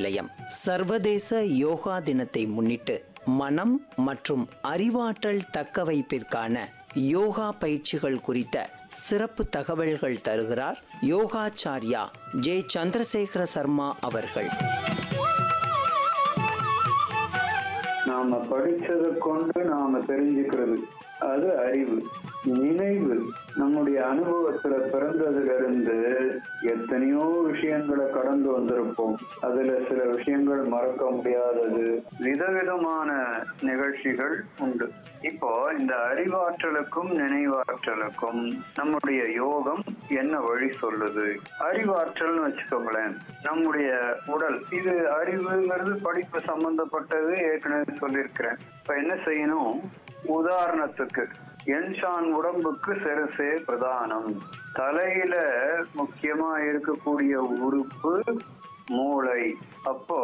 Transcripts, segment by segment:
நிலையம் சர்வதேச யோகா தினத்தை முன்னிட்டு மனம் மற்றும் அறிவாற்றல் தக்கவைப்பிற்கான யோகா பயிற்சிகள் குறித்த சிறப்பு தகவல்கள் தருகிறார் யோகாச்சார்யா ஜே சந்திரசேகர சர்மா அவர்கள் நாம படிச்சதை கொண்டு நாம தெரிஞ்சுக்கிறது அது அறிவு நினைவு நம்முடைய அனுபவத்துல பிறந்ததுல இருந்து எத்தனையோ விஷயங்களை கடந்து வந்திருப்போம் அதுல சில விஷயங்கள் மறக்க முடியாதது விதவிதமான நிகழ்ச்சிகள் உண்டு இப்போ இந்த அறிவாற்றலுக்கும் நினைவாற்றலுக்கும் நம்முடைய யோகம் என்ன வழி சொல்லுது அறிவாற்றல்னு வச்சுக்கோங்களேன் நம்முடைய உடல் இது அறிவுங்கிறது படிப்பு சம்பந்தப்பட்டது ஏற்கனவே சொல்லியிருக்கிறேன் இப்ப என்ன செய்யணும் உதாரணத்துக்கு என்ஷான் உடம்புக்கு சிரசே பிரதானம் தலையில முக்கியமா இருக்கக்கூடிய உறுப்பு மூளை அப்போ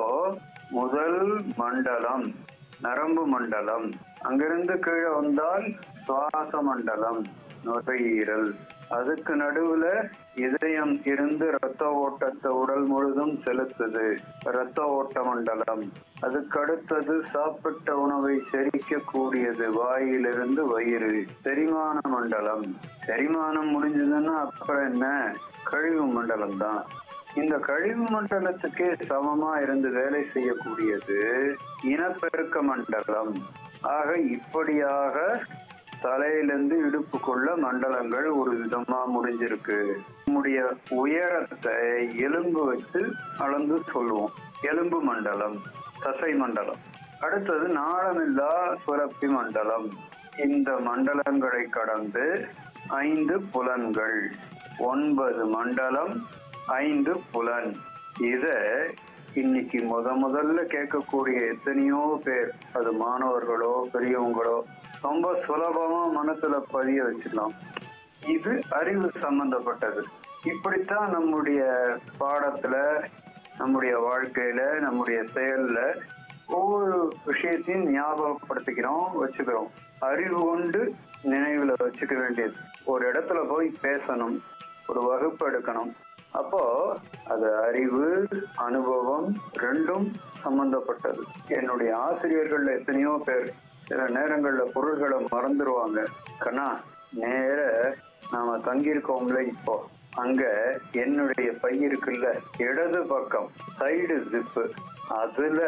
முதல் மண்டலம் நரம்பு மண்டலம் அங்கிருந்து கீழே வந்தால் சுவாச மண்டலம் நுரையீரல் அதுக்கு நடுவுல இதயம் இருந்து ரத்த ஓட்டத்தை உடல் முழுதும் செலுத்துது ரத்த ஓட்ட மண்டலம் அதுக்கு அடுத்தது சாப்பிட்ட உணவை செரிக்க கூடியது வாயிலிருந்து வயிறு செரிமான மண்டலம் செரிமானம் முடிஞ்சதுன்னா அப்புறம் என்ன கழிவு மண்டலம் தான் இந்த கழிவு மண்டலத்துக்கே சமமா இருந்து வேலை செய்யக்கூடியது இனப்பெருக்க மண்டலம் ஆக இப்படியாக தலையிலிருந்து இடுப்புக்குள்ள மண்டலங்கள் ஒரு விதமா முடிஞ்சிருக்கு நம்முடைய உயரத்தை எலும்பு வச்சு அளந்து சொல்லுவோம் எலும்பு மண்டலம் தசை மண்டலம் அடுத்தது நாளமில்லா சுரப்பி மண்டலம் இந்த மண்டலங்களை கடந்து ஐந்து புலன்கள் ஒன்பது மண்டலம் ஐந்து புலன் இத இன்னைக்கு முத முதல்ல கேட்கக்கூடிய எத்தனையோ பேர் அது மாணவர்களோ பெரியவங்களோ ரொம்ப சுலபமா மனசுல பதிய வச்சிடலாம் இது அறிவு சம்பந்தப்பட்டது இப்படித்தான் நம்முடைய பாடத்துல நம்முடைய வாழ்க்கையில நம்முடைய செயல்ல ஒவ்வொரு விஷயத்தையும் ஞாபகப்படுத்திக்கிறோம் வச்சுக்கிறோம் அறிவு கொண்டு நினைவுல வச்சுக்க வேண்டியது ஒரு இடத்துல போய் பேசணும் ஒரு வகுப்பு எடுக்கணும் அப்போ அது அறிவு அனுபவம் ரெண்டும் சம்பந்தப்பட்டது என்னுடைய ஆசிரியர்கள் எத்தனையோ பேர் சில நேரங்கள்ல பொருள்களை மறந்துடுவாங்க கண்ணா நேர நாம தங்கியிருக்கோம்ல இப்போ அங்க என்னுடைய பை இருக்குல்ல இடது பக்கம் சைடு ஜிப்பு அதுல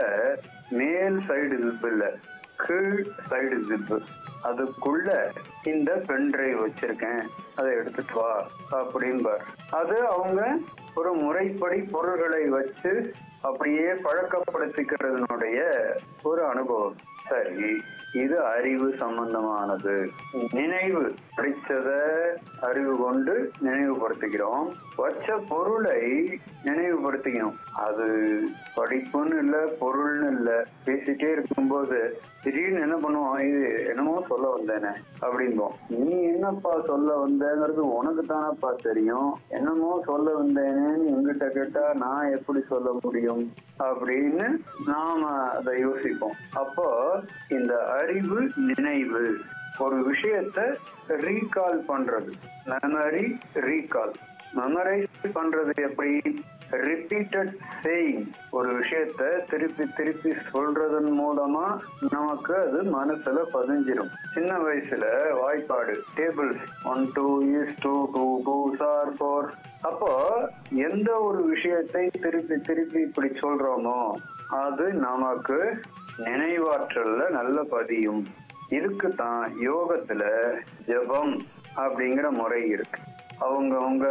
மேல் சைடு ஜிப் இல்ல கீழ் சைடு ஜிப்பு அதுக்குள்ள இந்த பென்ட்ரைவ் வச்சிருக்கேன் அதை எடுத்துட்டு வா அப்படிம்பார் அது அவங்க ஒரு முறைப்படி பொருள்களை வச்சு அப்படியே பழக்கப்படுத்திக்கிறதுனுடைய ஒரு அனுபவம் சரி இது அறிவு சம்பந்தமானது நினைவு படிச்சத அறிவு கொண்டு நினைவுபடுத்திக்கிறோம் வச்ச பொருளை நினைவுபடுத்திக்கணும் அது படிப்புன்னு இல்ல பொருள்னு இல்ல பேசிட்டே இருக்கும்போது திடீர்னு என்ன பண்ணுவோம் இது என்னமோ சொல்ல வந்தேனே அப்படிம்போம் நீ என்னப்பா சொல்ல வந்தேங்கிறது உனக்கு தானப்பா தெரியும் என்னமோ சொல்ல வந்தேனேன்னு எங்கிட்ட கேட்டா நான் எப்படி சொல்ல முடியும் அப்படின்னு நாம அதை யோசிப்போம் அப்போ இந்த அறிவு நினைவு ஒரு விஷயத்த ரீகால் பண்றது மெமரி ரீகால் மெமரைஸ் பண்றது எப்படி ரிப்பீட்டட் சேயிங் ஒரு விஷயத்த திருப்பி திருப்பி சொல்றதன் மூலமா நமக்கு அது மனசுல பதிஞ்சிடும் சின்ன வயசுல வாய்ப்பாடு tables one two is two two two are four அப்போ எந்த ஒரு விஷயத்தை திருப்பி திருப்பி இப்படி சொல்றோமோ அது நமக்கு நினைவாற்றல்ல நல்ல பதியும் இதுக்கு தான் யோகத்துல ஜபம் அப்படிங்கிற முறை இருக்கு அவங்கவுங்க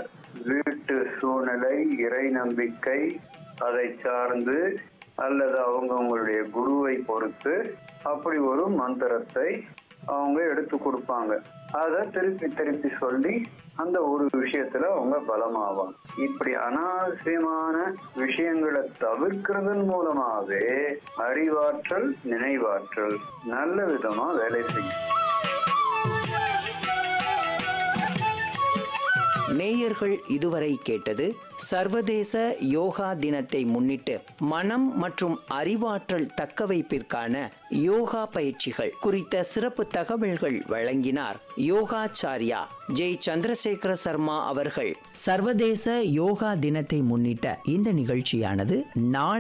வீட்டு சூழ்நிலை இறை நம்பிக்கை அதை சார்ந்து அல்லது அவங்கவுங்களுடைய குருவை பொறுத்து அப்படி ஒரு மந்திரத்தை அவங்க எடுத்து கொடுப்பாங்க அதை திருப்பி திருப்பி சொல்லி அந்த ஒரு விஷயத்துல அவங்க பலமாவாங்க இப்படி அனாவசியமான விஷயங்களை தவிர்க்கிறதன் மூலமாவே அறிவாற்றல் நினைவாற்றல் நல்ல விதமா வேலை செய்யும் நேயர்கள் இதுவரை கேட்டது சர்வதேச யோகா தினத்தை முன்னிட்டு மனம் மற்றும் அறிவாற்றல் தக்கவைப்பிற்கான யோகா பயிற்சிகள் குறித்த சிறப்பு தகவல்கள் வழங்கினார் யோகாச்சார்யா ஜெய் சந்திரசேகர சர்மா அவர்கள் சர்வதேச யோகா தினத்தை முன்னிட்ட இந்த நிகழ்ச்சியானது நாளை